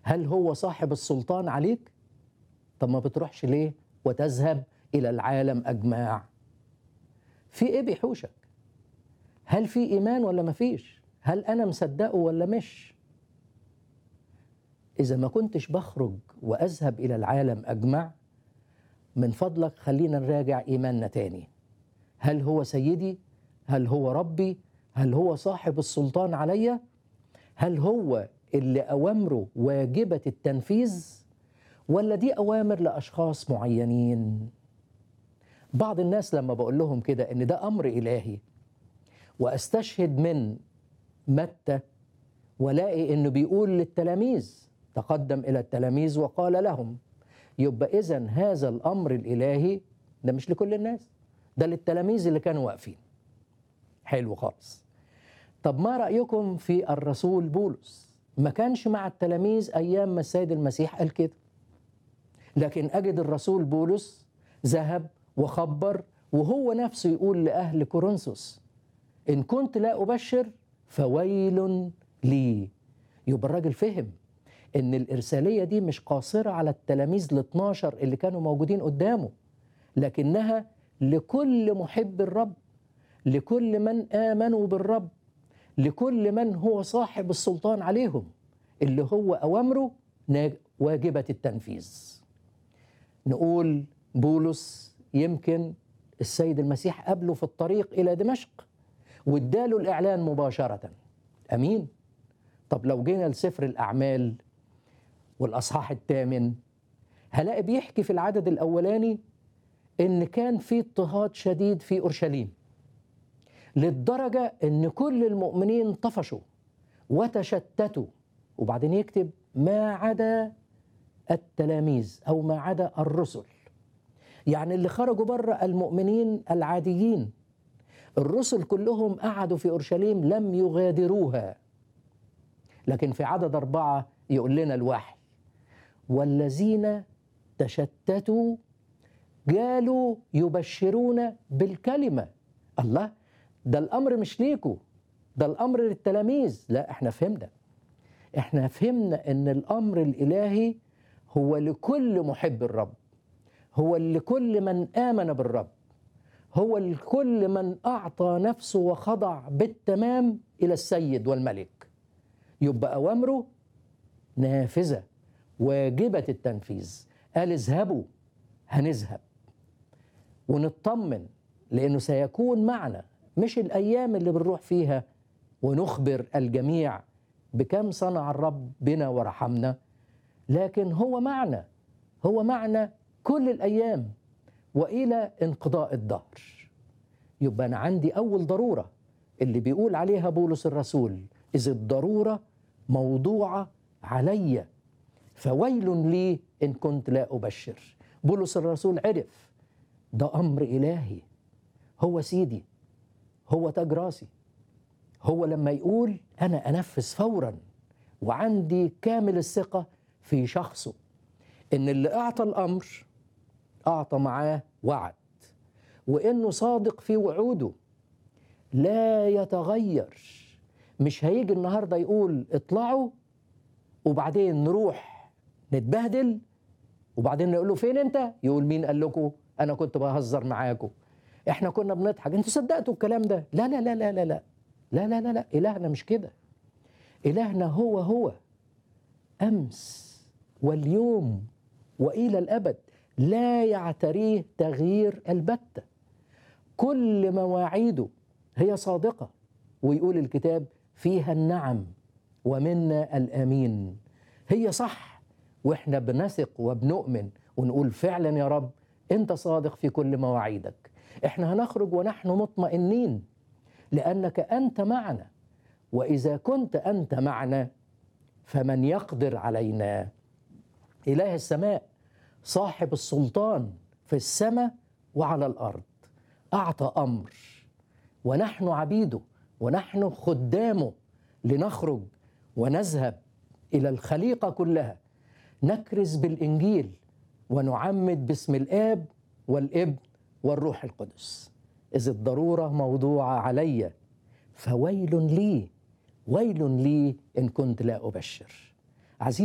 هل هو صاحب السلطان عليك طب ما بتروحش ليه وتذهب الى العالم اجمع في ايه بيحوشك هل في ايمان ولا ما فيش هل انا مصدقه ولا مش اذا ما كنتش بخرج واذهب الى العالم اجمع من فضلك خلينا نراجع ايماننا تاني هل هو سيدي هل هو ربي هل هو صاحب السلطان عليا هل هو اللي اوامره واجبه التنفيذ ولا دي اوامر لاشخاص معينين بعض الناس لما بقول لهم كده ان ده امر الهي واستشهد من متى ولاقي انه بيقول للتلاميذ تقدم الى التلاميذ وقال لهم يبقى اذا هذا الامر الالهي ده مش لكل الناس ده للتلاميذ اللي كانوا واقفين حلو خالص طب ما رايكم في الرسول بولس ما كانش مع التلاميذ ايام ما السيد المسيح قال كده لكن اجد الرسول بولس ذهب وخبر وهو نفسه يقول لاهل كورنثوس ان كنت لا ابشر فويل لي يبقى الراجل فهم ان الارساليه دي مش قاصره على التلاميذ ال 12 اللي كانوا موجودين قدامه لكنها لكل محب الرب لكل من امنوا بالرب لكل من هو صاحب السلطان عليهم اللي هو اوامره واجبه التنفيذ نقول بولس يمكن السيد المسيح قابله في الطريق الى دمشق واداله الاعلان مباشره امين طب لو جينا لسفر الاعمال والاصحاح الثامن هلاقي بيحكي في العدد الاولاني ان كان في اضطهاد شديد في اورشليم للدرجه ان كل المؤمنين طفشوا وتشتتوا وبعدين يكتب ما عدا التلاميذ او ما عدا الرسل يعني اللي خرجوا بره المؤمنين العاديين الرسل كلهم قعدوا في اورشليم لم يغادروها لكن في عدد اربعه يقول لنا الوحي والذين تشتتوا قالوا يبشرون بالكلمه الله ده الامر مش ليكوا ده الامر للتلاميذ لا احنا فهمنا احنا فهمنا ان الامر الالهي هو لكل محب الرب هو لكل من امن بالرب هو لكل من اعطى نفسه وخضع بالتمام الى السيد والملك يبقى اوامره نافذه واجبه التنفيذ قال اذهبوا هنذهب ونطمن لانه سيكون معنا مش الايام اللي بنروح فيها ونخبر الجميع بكم صنع الرب بنا ورحمنا لكن هو معنا هو معنا كل الايام والى انقضاء الدهر يبقى انا عندي اول ضروره اللي بيقول عليها بولس الرسول اذ الضروره موضوعه علي فويل لي ان كنت لا ابشر بولس الرسول عرف ده امر الهي هو سيدي هو تاج راسي هو لما يقول انا انفذ فورا وعندي كامل الثقه في شخصه ان اللي اعطى الامر اعطى معاه وعد وانه صادق في وعوده لا يتغير مش هيجي النهارده يقول اطلعوا وبعدين نروح نتبهدل وبعدين نقول له فين انت يقول مين قال لكم انا كنت بهزر معاكم احنا كنا بنضحك انتوا صدقتوا الكلام ده لا لا لا لا لا لا لا لا لا, لا. الهنا مش كده الهنا هو هو امس واليوم والى الابد لا يعتريه تغيير البته كل مواعيده هي صادقه ويقول الكتاب فيها النعم ومنا الامين هي صح واحنا بنثق وبنؤمن ونقول فعلا يا رب انت صادق في كل مواعيدك احنا هنخرج ونحن مطمئنين لانك انت معنا واذا كنت انت معنا فمن يقدر علينا اله السماء صاحب السلطان في السماء وعلى الارض اعطى امر ونحن عبيده ونحن خدامه لنخرج ونذهب الى الخليقه كلها نكرز بالانجيل ونعمد باسم الاب والابن والروح القدس اذ الضروره موضوعه علي فويل لي ويل لي ان كنت لا ابشر عزيز